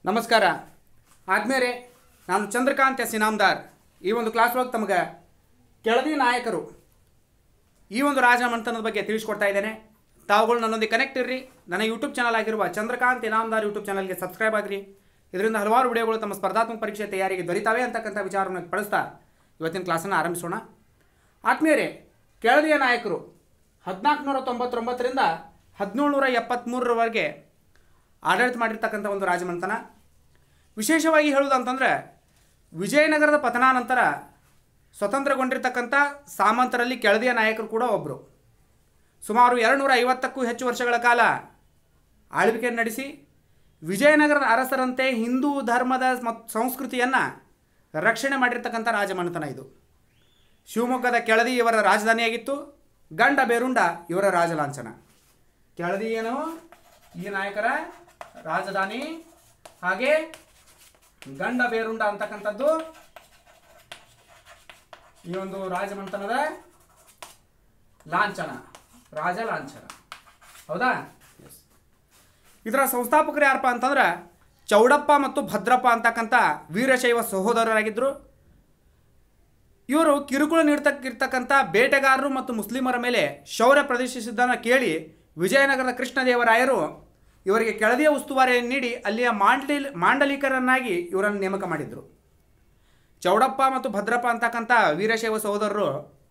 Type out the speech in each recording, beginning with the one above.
ನಮಸ್ಕಾರ ಆದ್ಮೇಲೆ ನಾನು ಚಂದ್ರಕಾಂತ್ ಎಸ್ ಇನಾಮ್ದಾರ್ ಈ ಒಂದು ಕ್ಲಾಸ್ ಒಳಗೆ ತಮಗೆ ಕೆಳದಿ ನಾಯಕರು ಈ ಒಂದು ರಾಜಮಂಥನದ ಬಗ್ಗೆ ತಿಳಿಸ್ಕೊಡ್ತಾ ಇದ್ದೇನೆ ತಾವುಗಳು ನನ್ನೊಂದಿಗೆ ಕನೆಕ್ಟ್ ಇರ್ರಿ ನನ್ನ ಯೂಟ್ಯೂಬ್ ಚಾನಲ್ ಆಗಿರುವ ಚಂದ್ರಕಾಂತ್ ಇನಾಮ್ದಾರ್ ಯೂಟ್ಯೂಬ್ ಚಾನಲ್ಗೆ ಸಬ್ಸ್ಕ್ರೈಬ್ ಆಗಿರಿ ಇದರಿಂದ ಹಲವಾರು ವಿಡಿಯೋಗಳು ತಮ್ಮ ಸ್ಪರ್ಧಾತ್ಮಕ ಪರೀಕ್ಷೆ ತಯಾರಿಗೆ ದೊರೀತಾವೆ ಅಂತಕ್ಕಂಥ ವಿಚಾರವನ್ನು ಬಳಸ್ತಾ ಇವತ್ತಿನ ಕ್ಲಾಸನ್ನು ಆರಂಭಿಸೋಣ ಆತ್ಮೀಯರೇ ಕೆಳದಿಯ ನಾಯಕರು ಹದಿನಾಲ್ಕು ನೂರ ತೊಂಬತ್ತೊಂಬತ್ತರಿಂದ ಹದಿನೇಳು ನೂರ ಎಪ್ಪತ್ತ್ಮೂರರವರೆಗೆ ಆಡಳಿತ ಮಾಡಿರ್ತಕ್ಕಂಥ ಒಂದು ರಾಜಮಂಥನ ವಿಶೇಷವಾಗಿ ಹೇಳುವುದಂತಂದರೆ ವಿಜಯನಗರದ ಪತನಾನಂತರ ಸ್ವತಂತ್ರಗೊಂಡಿರ್ತಕ್ಕಂಥ ಸಾಮಂತರಲ್ಲಿ ಕೆಳದಿಯ ನಾಯಕರು ಕೂಡ ಒಬ್ಬರು ಸುಮಾರು ಎರಡುನೂರ ಐವತ್ತಕ್ಕೂ ಹೆಚ್ಚು ವರ್ಷಗಳ ಕಾಲ ಆಳ್ವಿಕೆ ನಡೆಸಿ ವಿಜಯನಗರದ ಅರಸರಂತೆ ಹಿಂದೂ ಧರ್ಮದ ಮತ್ತು ಸಂಸ್ಕೃತಿಯನ್ನು ರಕ್ಷಣೆ ಮಾಡಿರ್ತಕ್ಕಂಥ ರಾಜಮನೆತನ ಇದು ಶಿವಮೊಗ್ಗದ ಕೆಳದಿ ಇವರ ರಾಜಧಾನಿಯಾಗಿತ್ತು ಗಂಡ ಬೇರುಂಡ ಇವರ ರಾಜಲಾಂಛನ ಕೆಳದಿ ಏನು ಈ ನಾಯಕರ ರಾಜಧಾನಿ ಹಾಗೆ ಗಂಡ ಬೇರುಂಡ ಅಂತಕ್ಕಂಥದ್ದು ಈ ಒಂದು ರಾಜಮಂಥನದ ಲಾಂಛನ ರಾಜ ಲಾಂಛನ ಹೌದಾ ಇದರ ಸಂಸ್ಥಾಪಕರು ಯಾರಪ್ಪ ಅಂತಂದ್ರೆ ಚೌಡಪ್ಪ ಮತ್ತು ಭದ್ರಪ್ಪ ಅಂತಕ್ಕಂಥ ವೀರಶೈವ ಸಹೋದರರಾಗಿದ್ದರು ಇವರು ಕಿರುಕುಳ ನೀಡ್ತಕ್ಕಿರ್ತಕ್ಕಂಥ ಬೇಟೆಗಾರರು ಮತ್ತು ಮುಸ್ಲಿಮರ ಮೇಲೆ ಶೌರ್ಯ ಪ್ರದರ್ಶಿಸಿದ್ದನ್ನು ಕೇಳಿ ವಿಜಯನಗರದ ಕೃಷ್ಣದೇವರಾಯರು ಇವರಿಗೆ ಕೆಳದಿಯ ಉಸ್ತುವಾರಿಯನ್ನು ನೀಡಿ ಅಲ್ಲಿಯ ಮಾಂಡಲಿ ಮಾಂಡಲಿಕರನ್ನಾಗಿ ಇವರನ್ನು ನೇಮಕ ಮಾಡಿದರು ಚೌಡಪ್ಪ ಮತ್ತು ಭದ್ರಪ್ಪ ಅಂತಕ್ಕಂಥ ವೀರಶೈವ ಸಹೋದರರು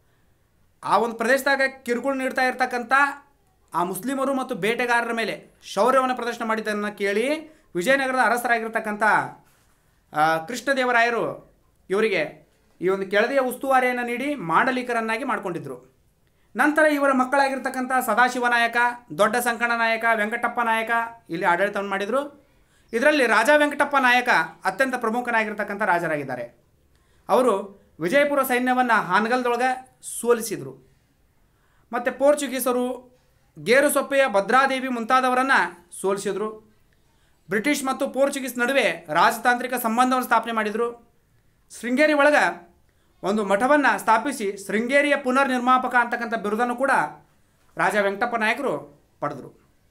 ಆ ಒಂದು ಪ್ರದೇಶದಾಗ ಕಿರುಕುಳ ನೀಡ್ತಾ ಇರ್ತಕ್ಕಂಥ ಆ ಮುಸ್ಲಿಮರು ಮತ್ತು ಬೇಟೆಗಾರರ ಮೇಲೆ ಶೌರ್ಯವನ್ನು ಪ್ರದರ್ಶನ ಮಾಡಿದ್ದನ್ನು ಕೇಳಿ ವಿಜಯನಗರದ ಅರಸರಾಗಿರ್ತಕ್ಕಂಥ ಆ, ಕೃಷ್ಣದೇವರಾಯರು ಇವರಿಗೆ ಈ ಒಂದು ಕೆಳದಿಯ ಉಸ್ತುವಾರಿಯನ್ನು ನೀಡಿ ಮಾಂಡಲಿಕರನ್ನಾಗಿ ಮಾಡಿಕೊಂಡಿದ್ದರು ನಂತರ ಇವರ ಮಕ್ಕಳಾಗಿರ್ತಕ್ಕಂಥ ಸದಾಶಿವ ನಾಯಕ ದೊಡ್ಡ ಸಂಕಣ ನಾಯಕ ವೆಂಕಟಪ್ಪ ನಾಯಕ ಇಲ್ಲಿ ಆಡಳಿತವನ್ನು ಮಾಡಿದರು ಇದರಲ್ಲಿ ರಾಜ ವೆಂಕಟಪ್ಪ ನಾಯಕ ಅತ್ಯಂತ ಪ್ರಮುಖನಾಗಿರ್ತಕ್ಕಂಥ ರಾಜರಾಗಿದ್ದಾರೆ ಅವರು ವಿಜಯಪುರ ಸೈನ್ಯವನ್ನು ಹಾನಗಲ್ದೊಳಗೆ ಸೋಲಿಸಿದರು ಮತ್ತು ಪೋರ್ಚುಗೀಸರು ಗೇರುಸೊಪ್ಪೆಯ ಭದ್ರಾದೇವಿ ಮುಂತಾದವರನ್ನು ಸೋಲಿಸಿದರು ಬ್ರಿಟಿಷ್ ಮತ್ತು ಪೋರ್ಚುಗೀಸ್ ನಡುವೆ ರಾಜತಾಂತ್ರಿಕ ಸಂಬಂಧವನ್ನು ಸ್ಥಾಪನೆ ಮಾಡಿದರು ಶೃಂಗೇರಿ ಒಳಗೆ ಒಂದು ಮಠವನ್ನು ಸ್ಥಾಪಿಸಿ ಶೃಂಗೇರಿಯ ಪುನರ್ ನಿರ್ಮಾಪಕ ಅಂತಕ್ಕಂಥ ಬಿರುದನ್ನು ಕೂಡ ರಾಜ ವೆಂಕಟಪ್ಪ ನಾಯಕರು ಪಡೆದರು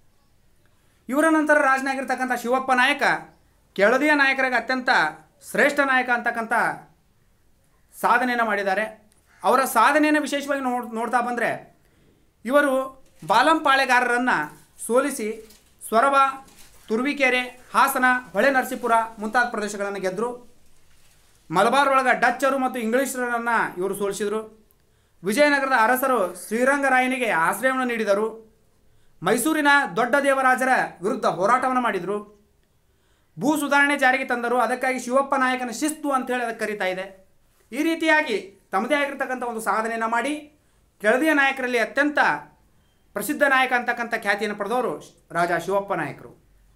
ಇವರ ನಂತರ ರಾಜನಾಗಿರ್ತಕ್ಕಂಥ ಶಿವಪ್ಪ ನಾಯಕ ಕೆಳದಿಯ ನಾಯಕರಿಗೆ ಅತ್ಯಂತ ಶ್ರೇಷ್ಠ ನಾಯಕ ಅಂತಕ್ಕಂಥ ಸಾಧನೆಯನ್ನು ಮಾಡಿದ್ದಾರೆ ಅವರ ಸಾಧನೆಯನ್ನು ವಿಶೇಷವಾಗಿ ನೋಡ್ ನೋಡ್ತಾ ಬಂದರೆ ಇವರು ಬಾಲಂಪಾಳೆಗಾರರನ್ನು ಸೋಲಿಸಿ ಸೊರಬ ತುರುವಿಕೆರೆ ಹಾಸನ ಹೊಳೆ ನರಸೀಪುರ ಮುಂತಾದ ಪ್ರದೇಶಗಳನ್ನು ಗೆದ್ದರು ಮಲಬಾರ್ ಒಳಗೆ ಡಚ್ಚರು ಮತ್ತು ಇಂಗ್ಲಿಷರನ್ನು ಇವರು ಸೋಲಿಸಿದರು ವಿಜಯನಗರದ ಅರಸರು ಶ್ರೀರಂಗರಾಯನಿಗೆ ಆಶ್ರಯವನ್ನು ನೀಡಿದರು ಮೈಸೂರಿನ ದೊಡ್ಡ ದೇವರಾಜರ ವಿರುದ್ಧ ಹೋರಾಟವನ್ನು ಮಾಡಿದರು ಭೂ ಸುಧಾರಣೆ ಜಾರಿಗೆ ತಂದರು ಅದಕ್ಕಾಗಿ ಶಿವಪ್ಪ ನಾಯಕನ ಶಿಸ್ತು ಅಂತೇಳಿ ಅದಕ್ಕೆ ಕರೀತಾ ಇದೆ ಈ ರೀತಿಯಾಗಿ ತಮ್ಮದೇ ಆಗಿರ್ತಕ್ಕಂಥ ಒಂದು ಸಾಧನೆಯನ್ನು ಮಾಡಿ ಕೆಳದಿಯ ನಾಯಕರಲ್ಲಿ ಅತ್ಯಂತ ಪ್ರಸಿದ್ಧ ನಾಯಕ ಅಂತಕ್ಕಂಥ ಖ್ಯಾತಿಯನ್ನು ಪಡೆದವರು ರಾಜ ಶಿವಪ್ಪ ನಾಯಕರು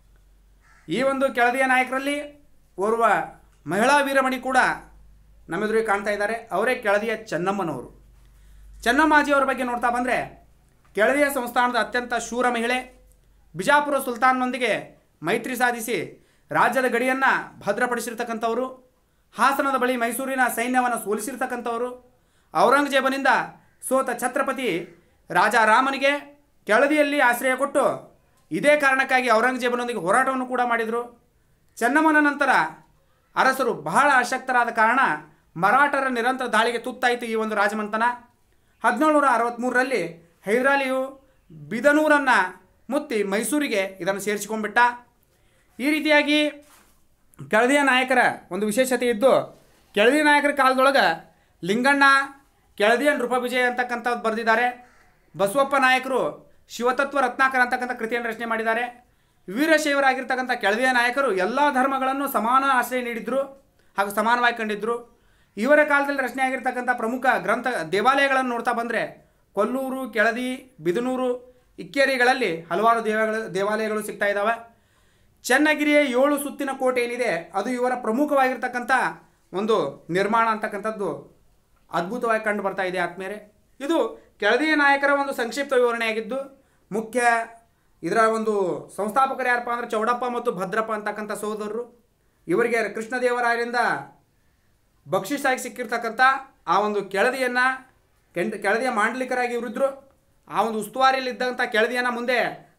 ಈ ಒಂದು ಕೆಳದಿಯ ನಾಯಕರಲ್ಲಿ ಓರ್ವ ಮಹಿಳಾ ವೀರಮಣಿ ಕೂಡ ನಮ್ಮೆದುರಿಗೆ ಕಾಣ್ತಾ ಇದ್ದಾರೆ ಅವರೇ ಕೆಳದಿಯ ಚೆನ್ನಮ್ಮನವರು ಚೆನ್ನಮ್ಮಾಜಿಯವರ ಬಗ್ಗೆ ನೋಡ್ತಾ ಬಂದರೆ ಕೆಳದಿಯ ಸಂಸ್ಥಾನದ ಅತ್ಯಂತ ಶೂರ ಮಹಿಳೆ ಬಿಜಾಪುರ ಸುಲ್ತಾನ್ನೊಂದಿಗೆ ಮೈತ್ರಿ ಸಾಧಿಸಿ ರಾಜ್ಯದ ಗಡಿಯನ್ನು ಭದ್ರಪಡಿಸಿರ್ತಕ್ಕಂಥವರು ಹಾಸನದ ಬಳಿ ಮೈಸೂರಿನ ಸೈನ್ಯವನ್ನು ಸೋಲಿಸಿರ್ತಕ್ಕಂಥವರು ಔರಂಗಜೇಬನಿಂದ ಸೋತ ಛತ್ರಪತಿ ರಾಜ ರಾಮನಿಗೆ ಕೆಳದಿಯಲ್ಲಿ ಆಶ್ರಯ ಕೊಟ್ಟು ಇದೇ ಕಾರಣಕ್ಕಾಗಿ ಔರಂಗಜೇಬನೊಂದಿಗೆ ಹೋರಾಟವನ್ನು ಕೂಡ ಮಾಡಿದರು ಚೆನ್ನಮ್ಮನ ನಂತರ ಅರಸರು ಬಹಳ ಅಶಕ್ತರಾದ ಕಾರಣ ಮರಾಠರ ನಿರಂತರ ದಾಳಿಗೆ ತುತ್ತಾಯಿತು ಈ ಒಂದು ರಾಜಮಂಥನ ಹದಿನೇಳುನೂರ ಅರವತ್ತ್ಮೂರರಲ್ಲಿ ಹೈದರಾಲಿಯು ಬಿದನೂರನ್ನು ಮುತ್ತಿ ಮೈಸೂರಿಗೆ ಇದನ್ನು ಸೇರಿಸಿಕೊಂಡ್ಬಿಟ್ಟ ಈ ರೀತಿಯಾಗಿ ಕೆಳದಿಯ ನಾಯಕರ ಒಂದು ವಿಶೇಷತೆ ಇದ್ದು ಕೆಳದಿಯ ನಾಯಕರ ಕಾಲದೊಳಗೆ ಲಿಂಗಣ್ಣ ಕೆಳದಿಯ ನೃಪವಿಜಯ ಅಂತಕ್ಕಂಥದ್ದು ಬರೆದಿದ್ದಾರೆ ಬಸವಪ್ಪ ನಾಯಕರು ಶಿವತತ್ವ ರತ್ನಾಕರ ಅಂತಕ್ಕಂಥ ಕೃತಿಯನ್ನು ರಚನೆ ಮಾಡಿದ್ದಾರೆ ವೀರಶೈವರಾಗಿರ್ತಕ್ಕಂಥ ಕೆಳದಿಯ ನಾಯಕರು ಎಲ್ಲ ಧರ್ಮಗಳನ್ನು ಸಮಾನ ಆಶ್ರಯ ನೀಡಿದ್ರು ಹಾಗೂ ಸಮಾನವಾಗಿ ಕಂಡಿದ್ದರು ಇವರ ಕಾಲದಲ್ಲಿ ರಚನೆ ಆಗಿರ್ತಕ್ಕಂಥ ಪ್ರಮುಖ ಗ್ರಂಥ ದೇವಾಲಯಗಳನ್ನು ನೋಡ್ತಾ ಬಂದರೆ ಕೊಲ್ಲೂರು ಕೆಳದಿ ಬಿದನೂರು ಇಕ್ಕೇರಿಗಳಲ್ಲಿ ಹಲವಾರು ದೇವಗಳ ದೇವಾಲಯಗಳು ಸಿಗ್ತಾ ಇದ್ದಾವೆ ಚನ್ನಗಿರಿಯ ಏಳು ಸುತ್ತಿನ ಕೋಟೆ ಏನಿದೆ ಅದು ಇವರ ಪ್ರಮುಖವಾಗಿರ್ತಕ್ಕಂಥ ಒಂದು ನಿರ್ಮಾಣ ಅಂತಕ್ಕಂಥದ್ದು ಅದ್ಭುತವಾಗಿ ಕಂಡು ಬರ್ತಾ ಇದೆ ಆತ್ಮೇರೆ ಇದು ಕೆಳದಿಯ ನಾಯಕರ ಒಂದು ಸಂಕ್ಷಿಪ್ತ ವಿವರಣೆಯಾಗಿದ್ದು ಮುಖ್ಯ ಇದರ ಒಂದು ಸಂಸ್ಥಾಪಕರು ಯಾರಪ್ಪ ಅಂದರೆ ಚೌಡಪ್ಪ ಮತ್ತು ಭದ್ರಪ್ಪ ಅಂತಕ್ಕಂಥ ಸಹೋದರರು ಇವರಿಗೆ ಕೃಷ್ಣದೇವರಾಯರಿಂದ ಬಕ್ಷಿಸಾಗಿ ಸಿಕ್ಕಿರ್ತಕ್ಕಂಥ ಆ ಒಂದು ಕೆಳದಿಯನ್ನು ಕೆಂಡ ಕೆಳದಿಯ ಮಾಂಡಲಿಕರಾಗಿ ಇವರಿದ್ದರು ಆ ಒಂದು ಉಸ್ತುವಾರಿಯಲ್ಲಿದ್ದಂಥ ಕೆಳದಿಯನ್ನು ಮುಂದೆ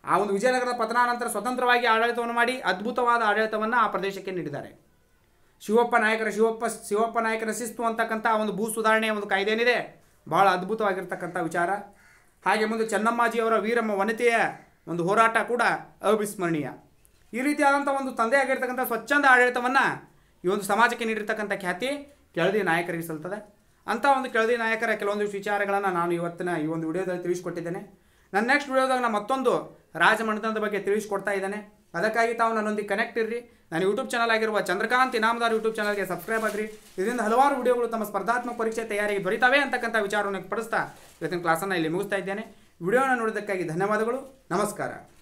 ಆ ಒಂದು ವಿಜಯನಗರದ ಪತನಾನಂತರ ಸ್ವತಂತ್ರವಾಗಿ ಆಡಳಿತವನ್ನು ಮಾಡಿ ಅದ್ಭುತವಾದ ಆಡಳಿತವನ್ನು ಆ ಪ್ರದೇಶಕ್ಕೆ ನೀಡಿದ್ದಾರೆ ಶಿವಪ್ಪ ನಾಯಕರ ಶಿವಪ್ಪ ಶಿವಪ್ಪ ನಾಯಕರ ಶಿಸ್ತು ಅಂತಕ್ಕಂಥ ಒಂದು ಭೂ ಸುಧಾರಣೆಯ ಒಂದು ಕಾಯ್ದೆ ಏನಿದೆ ಬಹಳ ಅದ್ಭುತವಾಗಿರ್ತಕ್ಕಂಥ ವಿಚಾರ ಹಾಗೆ ಮುಂದೆ ಚೆನ್ನಮ್ಮಾಜಿಯವರ ವೀರಮ್ಮ ವನಿತೆಯ ಒಂದು ಹೋರಾಟ ಕೂಡ ಅವಿಸ್ಮರಣೀಯ ಈ ರೀತಿಯಾದಂಥ ಒಂದು ತಂದೆಯಾಗಿರ್ತಕ್ಕಂಥ ಸ್ವಚ್ಛಂದ ಆಡಳಿತವನ್ನು ಈ ಒಂದು ಸಮಾಜಕ್ಕೆ ನೀಡಿರ್ತಕ್ಕಂಥ ಖ್ಯಾತಿ ಕೆಳದಿ ನಾಯಕರಿಗೆ ಸಲ್ತದೆ ಅಂಥ ಒಂದು ಕೆಳದಿ ನಾಯಕರ ಕೆಲವೊಂದು ವಿಚಾರಗಳನ್ನು ನಾನು ಇವತ್ತಿನ ಈ ಒಂದು ವಿಡಿಯೋದಲ್ಲಿ ತಿಳಿಸ್ಕೊಟ್ಟಿದ್ದೇನೆ ನನ್ನ ನೆಕ್ಸ್ಟ್ ವಿಡಿಯೋದಾಗ ನಾನು ಮತ್ತೊಂದು ರಾಜಮನೆತನದ ಬಗ್ಗೆ ತಿಳಿಸ್ಕೊಡ್ತಾ ಇದ್ದೇನೆ ಅದಕ್ಕಾಗಿ ತಾವು ನನ್ನೊಂದಿಗೆ ಕನೆಕ್ಟ್ ಇರ್ರಿ ನನ್ನ ಯೂಟ್ಯೂಬ್ ಚಾನಲ್ ಆಗಿರುವ ಚಂದ್ರಕಾಂತ್ ಇನಾಮದಾರ್ ಯೂಟ್ಯೂಬ್ ಚಾನಲ್ಗೆ ಸಬ್ಸ್ಕ್ರೈಬ್ ಆಗ್ರಿ ಇದರಿಂದ ಹಲವಾರು ವಿಡಿಯೋಗಳು ತಮ್ಮ ಸ್ಪರ್ಧಾತ್ಮಕ ಪರೀಕ್ಷೆ ತಯಾರಿಗೆ ದೊರೀತಾವೆ ಅಂತಕ್ಕಂಥ ವಿಚಾರವನ್ನು ಪಡಿಸ್ತಾ ಇವತ್ತಿನ ಕ್ಲಾಸನ್ನು ಇಲ್ಲಿ ಮುಗಿಸ್ತಾ ಇದ್ದೇನೆ ವಿಡಿಯೋನ ನೋಡೋದಕ್ಕಾಗಿ ಧನ್ಯವಾದಗಳು ನಮಸ್ಕಾರ